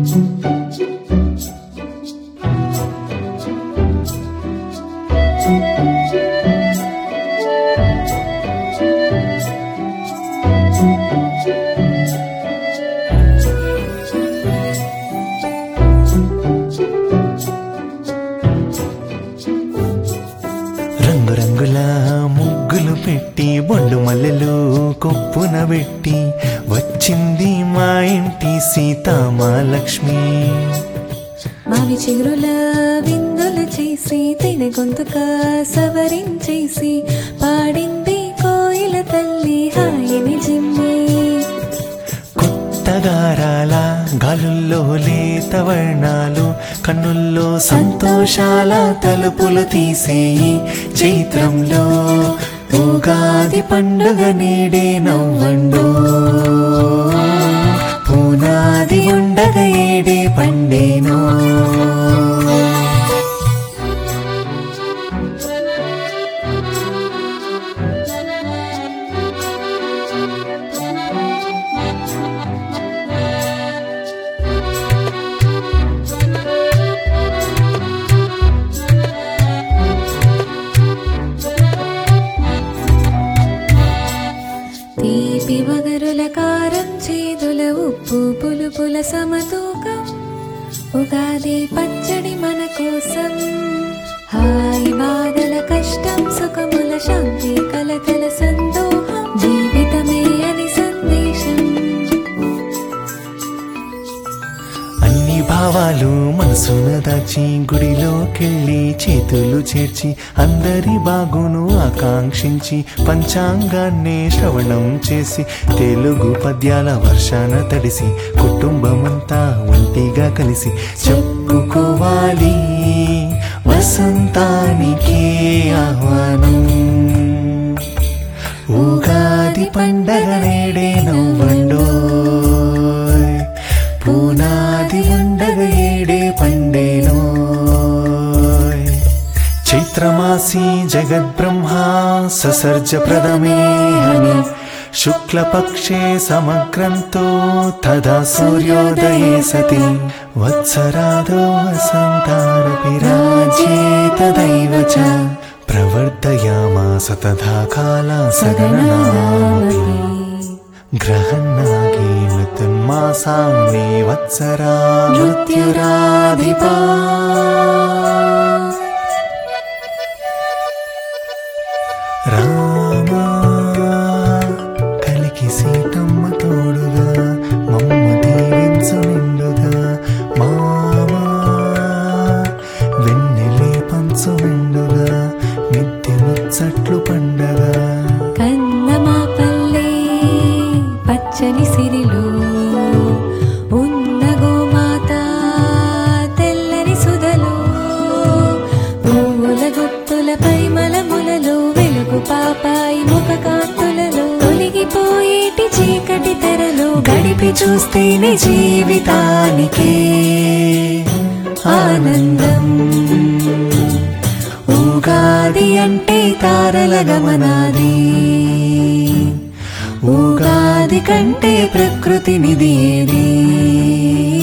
రంగురంగుల ముగ్గులు పెట్టి బొండు మల్లెలు కొప్పున పెట్టి వచ్చింది మా ఇంటి సీతామాలక్ష్మి మావి చిగురుల విందులు చేసి తినే గొంతుక సవరించేసి పాడింది కోయిల తల్లి హాయిని జిమ్మి కొత్తగారాల గాలుల్లో లేత వర్ణాలు కన్నుల్లో సంతోషాల తలుపులు తీసేయి చైత్రంలో ఉగాది పండుగ నేడే నవ్వండు పునాది ఉండగ ఏడే పండేనో తీపి వగరుల కారం చేదుల ఉప్పు పులుపుల సమతూకం ఉగాది పచ్చడి మన కోసం హాయి బాధల కష్టం సుఖముల శాంతి కలతల సందోహం జీవితమే అని సందేశం అన్ని భావాలు మనసున దాచి గుడిలోకెళ్ళి చేతులు చేర్చి అందరి బాగును ఆకాంక్షించి పంచాంగాన్నే శ్రవణం చేసి తెలుగు పద్యాల వర్షాన తడిసి కుటుంబమంతా ఒంటిగా కలిసి చెప్పుకోవాలి వసంతానికి ఆహ్వానం ఉగాది పండగ నేడే నవ్వండోయ్ పునాది ఉండగ ఏడే పండేనోయ్ చైత్రమాసి జగద్బ్రహ్మా ససర్జ ప్రథమే అని శుక్లపక్షే సమగ్రంతో తదా సూర్యోదయే సతి వత్సరాదో వసంతారపి రాజ్యే తదైవ చ ప్రవర్ధయామాస తథా కాల సగణనామపి గ్రహన్నాగే మృత్యున్మాసాన్ని వత్సరా మృత్యురాధిపా రామా కలికి సీతమ్మ తోడుగా మమ్మ దీవించు నిండుగా మామా వెన్నెలే పంచు నిండుగా మిద్దె ముచ్చట్లు పండగా కన్నమా పల్లె పచ్చని సిరిలు ఉన్న గోమాత తెల్లని సుధలు పువ్వుల గుత్తుల పరిమళములలో వెలుగు పాపాయి ముఖ కాంతులలో తొలగిపోయేటి చీకటి తెరలు గడిపి చూస్తేనే జీవితానికి ఆనందం ఉగాది అంటే తారల గమనాది ఉగాది కంటే ప్రకృతి నిధి ఏది